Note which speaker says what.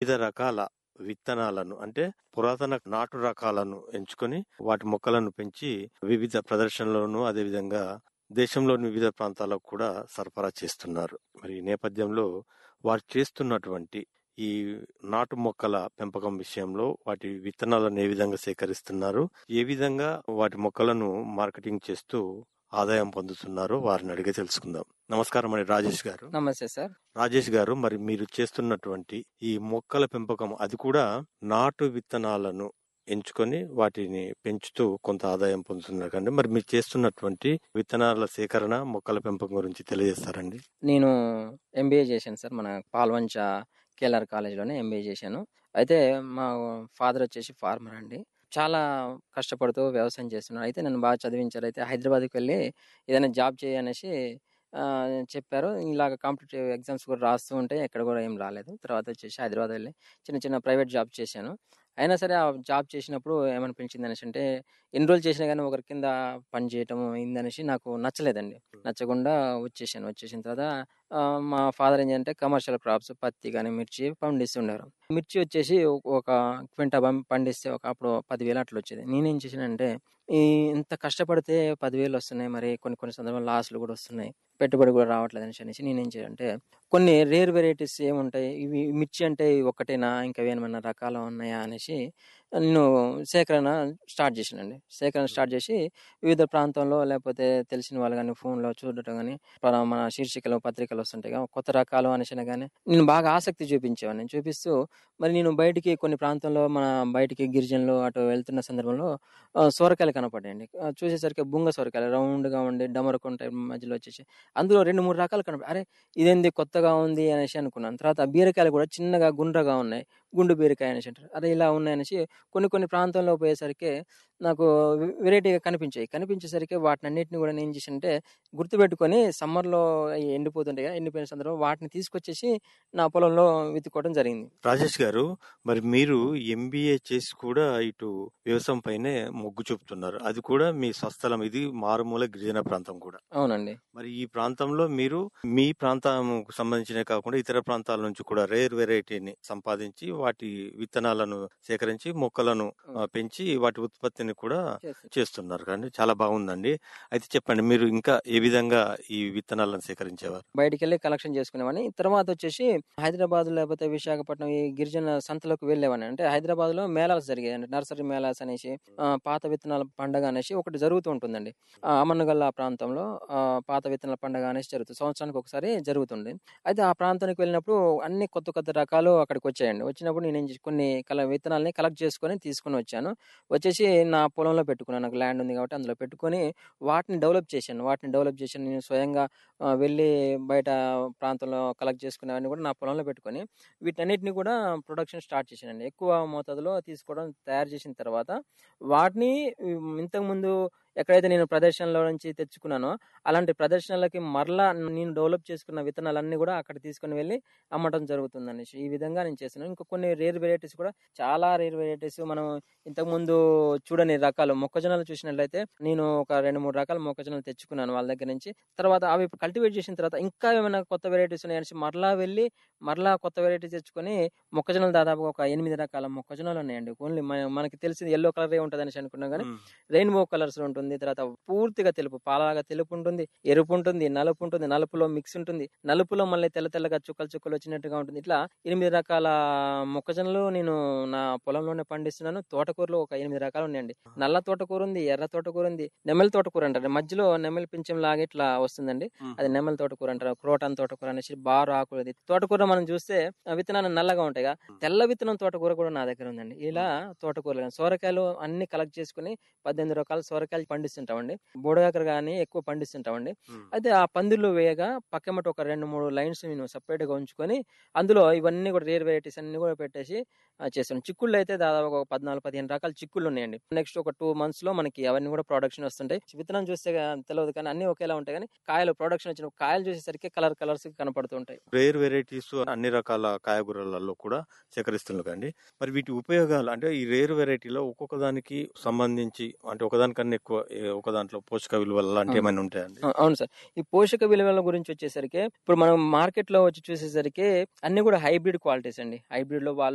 Speaker 1: వివిధ రకాల విత్తనాలను అంటే పురాతన నాటు రకాలను ఎంచుకొని వాటి మొక్కలను పెంచి వివిధ ప్రదర్శనలను అదేవిధంగా దేశంలోని వివిధ ప్రాంతాలకు కూడా సరఫరా చేస్తున్నారు మరి ఈ నేపథ్యంలో వారు చేస్తున్నటువంటి ఈ నాటు మొక్కల పెంపకం విషయంలో వాటి విత్తనాలను ఏ విధంగా సేకరిస్తున్నారు ఏ విధంగా వాటి మొక్కలను మార్కెటింగ్ చేస్తూ ఆదాయం పొందుతున్నారో వారిని అడిగి తెలుసుకుందాం నమస్కారం అండి రాజేష్ గారు
Speaker 2: నమస్తే సార్
Speaker 1: రాజేష్ గారు మరి మీరు చేస్తున్నటువంటి ఈ మొక్కల పెంపకం అది కూడా నాటు విత్తనాలను ఎంచుకొని వాటిని పెంచుతూ కొంత ఆదాయం పొందుతున్నారు కండి మరి మీరు చేస్తున్నటువంటి విత్తనాల సేకరణ మొక్కల పెంపకం గురించి తెలియజేస్తారండి
Speaker 2: నేను ఎంబీఏ చేశాను సార్ మన పాల్వంచ కేఆర్ కాలేజ్లోనే ఎంబీఏ చేశాను అయితే మా ఫాదర్ వచ్చేసి ఫార్మర్ అండి చాలా కష్టపడుతూ వ్యవసాయం చేస్తున్నాడు అయితే నన్ను బాగా చదివించారు అయితే హైదరాబాద్కి వెళ్ళి ఏదైనా జాబ్ చేయనేసి ఆ, చెప్పారు ఇలాగ కాంపిటేటివ్ ఎగ్జామ్స్ కూడా రాస్తూ ఉంటే ఎక్కడ కూడా ఏం రాలేదు తర్వాత వచ్చేసి హైదరాబాద్ వెళ్ళి చిన్న చిన్న ప్రైవేట్ జాబ్ చేశాను అయినా సరే ఆ జాబ్ చేసినప్పుడు ఏమనిపించింది అనేసి అంటే ఎన్ని రోజులు చేసినా కానీ ఒకరి కింద పని చేయటం అయిందనేసి నాకు నచ్చలేదండి నచ్చకుండా వచ్చేసాను వచ్చేసిన తర్వాత ఆ, మా ఫాదర్ ఏం చేయాలంటే కమర్షియల్ క్రాప్స్ పత్తి కానీ మిర్చి పండిస్తుండారు మిర్చి వచ్చేసి ఒక- ఒక క్వింటా పం- పండిస్తే ఒక అప్పుడు పదివేలు అట్లా వచ్చేది నేనేం చేశానంటే ఈ ఇంత కష్టపడితే పదివేలు వస్తున్నాయి మరి కొన్ని కొన్ని సందర్భాలు లాస్లు కూడా వస్తున్నాయి పెట్టుబడి కూడా రావట్లేదు అనేసి అనేసి నేనేం చేయాలంటే కొన్ని రేర్ వెరైటీస్ ఏముంటాయి ఇవి మిర్చి అంటే ఒక్కటేనా ఇంకా ఏమైనా రకాలు ఉన్నాయా అనేసి నేను సేకరణ స్టార్ట్ చేశానండి సేకరణ స్టార్ట్ చేసి వివిధ ప్రాంతంలో లేకపోతే తెలిసిన వాళ్ళు కానీ ఫోన్లో చూడటం కానీ మన శీర్షికలు పత్రికలు వస్తుంటాయి కదా, కొత్త రకాలు అనేసిన కానీ నేను బాగా ఆసక్తి చూపించేవాడిని చూపిస్తూ మరి నేను బయటికి కొన్ని ప్రాంతంలో మన బయటికి గిరిజనులు అటు వెళ్తున్న సందర్భంలో ఆ, సొరకాయలు కనపడ్డాయండి ఆ, చూసేసరికి బుంగ సొరకాయలు రౌండ్గా ఉండి డమరకు ఉంటాయి మధ్యలో వచ్చేసి అందులో రెండు మూడు రకాలు కనపడి అరే ఇదేంది కొత్తగా ఉంది అనేసి అనుకున్నాను తర్వాత బీరకాయలు కూడా చిన్నగా గుండ్రగా ఉన్నాయి గుండు బీరకాయ అనేసి అంటారు అరే ఇలా ఉన్నాయి అనేసి కొన్ని కొన్ని ప్రాంతంలో పోయేసరికి నాకు వె- వెరైటీగా కనిపించాయి కనిపించేసరికి వాటిని అన్నిటిని కూడా నేను ఏం చేశానంటే గుర్తుపెట్టుకొని సమ్మర్లో ఎండిపోతుంటాయి కదా ఎండిపోయిన సందర్భం వాటిని తీసుకొచ్చేసి నా పొలంలో విత్తుకోవడం జరిగింది
Speaker 1: రాజేష్ గారు మరి మీరు ఎంబీఏ చేసి కూడా ఇటు వ్యవసాయం పైనే మొగ్గు చూపుతున్నారు అది కూడా మీ స్వస్థలం ఇది మారుమూల గిరిజన ప్రాంతం కూడా
Speaker 2: అవునండి
Speaker 1: మరి ఈ ప్రాంతంలో మీరు మీ ప్రాంతం సంబంధించిన కాకుండా ఇతర ప్రాంతాల నుంచి కూడా రేర్ వెరైటీని సంపాదించి వాటి విత్తనాలను సేకరించి మొక్కలను ఆ, పెంచి వాటి ఉత్పత్తిని కూడా
Speaker 2: చేస్తాను.
Speaker 1: చేస్తున్నారు కానీ చాలా బాగుందండి అయితే చెప్పండి మీరు ఇంకా ఏ విధంగా ఈ విత్తనాలను సేకరించేవారు
Speaker 2: బయటికి వెళ్ళి కలెక్షన్ చేసుకునేవాడిని తర్వాత వచ్చేసి హైదరాబాద్ లేకపోతే విశాఖపట్నం ఈ గిరిజన సంతలకు వెళ్ళేవాడిని అంటే హైదరాబాద్ లో మేళాలు జరిగాయి అంటే నర్సరీ మేళాస్ అనేసి ఆ, పాత విత్తనాల పండగ అనేసి ఒకటి జరుగుతూ ఉంటుందండి ఆ, అమన్నగల్ల ప్రాంతంలో ఆ, పాత విత్తనాల పండగ అనేసి జరుగుతుంది సంవత్సరానికి ఒకసారి జరుగుతుంది అయితే ఆ ప్రాంతానికి వెళ్ళినప్పుడు అన్ని కొత్త కొత్త రకాలు అక్కడికి వచ్చాయండి వచ్చినప్పుడు నేను ఏం చేసి- కొన్ని కల విత్తనాలని కలెక్ట్ చేసుకొని తీసుకొని వచ్చాను వచ్చేసి నా పొలంలో పెట్టుకున్నాను నాకు ల్యాండ్ ఉంది కాబట్టి అందులో పెట్టుకొని వాటిని డెవలప్ చేశాను వాటిని డెవలప్ చేశాను నేను స్వయంగా ఆ, వెళ్ళి బయట ప్రాంతంలో కలెక్ట్ చేసుకునేవన్నీ కూడా నా పొలంలో పెట్టుకొని వీటన్నిటిని కూడా ప్రొడక్షన్ స్టార్ట్ చేశానండి ఎక్కువ మోతాదులో తీసుకోవడం తయారు చేసిన తర్వాత వాటిని ఉమ్, ఇంతకుముందు ఎక్కడైతే నేను ప్రదర్శనలో నుంచి తెచ్చుకున్నానో అలాంటి ప్రదర్శనలకి మరలా నేను డెవలప్ చేసుకున్న విత్తనాలన్నీ కూడా అక్కడ తీసుకొని వెళ్ళి అమ్మటం జరుగుతుంది అనేసి ఈ విధంగా నేను చేస్తున్నాను ఇంకా కొన్ని రేర్ వెరైటీస్ కూడా చాలా రేర్ వెరైటీస్ మనం ఇంతకుముందు చూడని రకాలు మొక్కజొన్నలు చూసినట్లయితే నేను ఒక రెండు మూడు రకాల మొక్కజొన్నలు తెచ్చుకున్నాను వాళ్ళ దగ్గర నుంచి తర్వాత అవి కల్టివేట్ చేసిన తర్వాత ఇంకా ఏమైనా కొత్త వెరైటీస్ ఉన్నాయనేసి మరలా వెళ్ళి మరలా కొత్త వెరైటీస్ తెచ్చుకొని మొక్కజొన్నలు దాదాపు ఒక ఎనిమిది రకాల మొక్కజొన్నలు ఉన్నాయండి ఓన్లీ మనకి తెలిసింది ఎల్లో కలర్ ఉంటుంది అనేసి అనుకున్నాం కానీ రెయిన్బో కలర్స్ ఉంటుంది తర్వాత పూర్తిగా తెలుపు పాలగా తెలుపు ఉంటుంది ఎరుపు ఉంటుంది నలుపు ఉంటుంది నలుపులో మిక్స్ ఉంటుంది నలుపులో మళ్ళీ తెల్ల తెల్లగా చుక్కలు చుక్కలు వచ్చినట్టుగా ఉంటుంది ఇట్లా ఎనిమిది రకాల మొక్కజొన్నలు నేను నా పొలంలోనే పండిస్తున్నాను తోటకూరలో ఒక ఎనిమిది రకాలు ఉన్నాయండి నల్ల తోటకూర ఉంది ఎర్ర తోటకూర ఉంది నెమలి తోటకూర అంటారు మధ్యలో నెమలి పింఛం లాగా ఇట్లా వస్తుందండి అది నెమలి తోటకూర అంటారు క్రోటాన్ తోటకూర అనేసి బారు ఆకులు అది తోటకూర మనం చూస్తే ఆ విత్తనాలు నల్లగా ఉంటాయి కదా తెల్ల విత్తనం తోటకూర కూడా నా దగ్గర ఉందండి ఇలా తోటకూరలు కానీ సోరకాయలు అన్ని కలెక్ట్ చేసుకుని పద్దెనిమిది రకాల సోరకాయలు పండిస్తుంటామండి బోడగాకర కానీ ఎక్కువ పండిస్తుంటామండి అయితే ఆ పందిర్లు వేయగా పక్కమట ఒక రెండు మూడు లైన్స్ నేను separate గా ఉంచుకొని అందులో ఇవన్నీ కూడా రేర్ వెరైటీస్ అన్ని కూడా పెట్టేసి ఆ, చేస్తాను చిక్కుళ్ళు అయితే దాదాపు ఒక పద్నాలుగు పదిహేను రకాల చిక్కుళ్ళు ఉన్నాయండి నెక్స్ట్ ఒక టూ మంత్స్ లో మనకి అవన్నీ కూడా ప్రొడక్షన్ వస్తుంటాయి విత్తనం చూస్తే గా- తెలియదు కానీ అన్ని ఒకేలా ఉంటాయి కానీ కాయలు ప్రొడక్షన్ వచ్చిన కాయలు చూసేసరికి కలర్ కలర్స్ కనపడుతూ ఉంటాయి
Speaker 1: రేర్ వెరైటీస్ అన్ని రకాల కాయగూరలలో కూడా సేకరిస్తున్నారు కండి మరి వీటి ఉపయోగాలు అంటే ఈ రేర్ వెరైటీలో ఒక్కొక్క దానికి సంబంధించి అంటే ఒకదానికన్నా ఎక్కువ ఏ- ఒక దాంట్లో పోషక విలువలు లాంటివి ఏమైనా ఉంటాయండి
Speaker 2: అవు- అవును సార్ ఈ పోషక విలువల గురించి వచ్చేసరికి ఇప్పుడు మనం మార్కెట్ లో వచ్చి చూసేసరికి అన్ని కూడా హైబ్రిడ్ క్వాలిటీస్ అండి హైబ్రిడ్ లో వాళ్ళు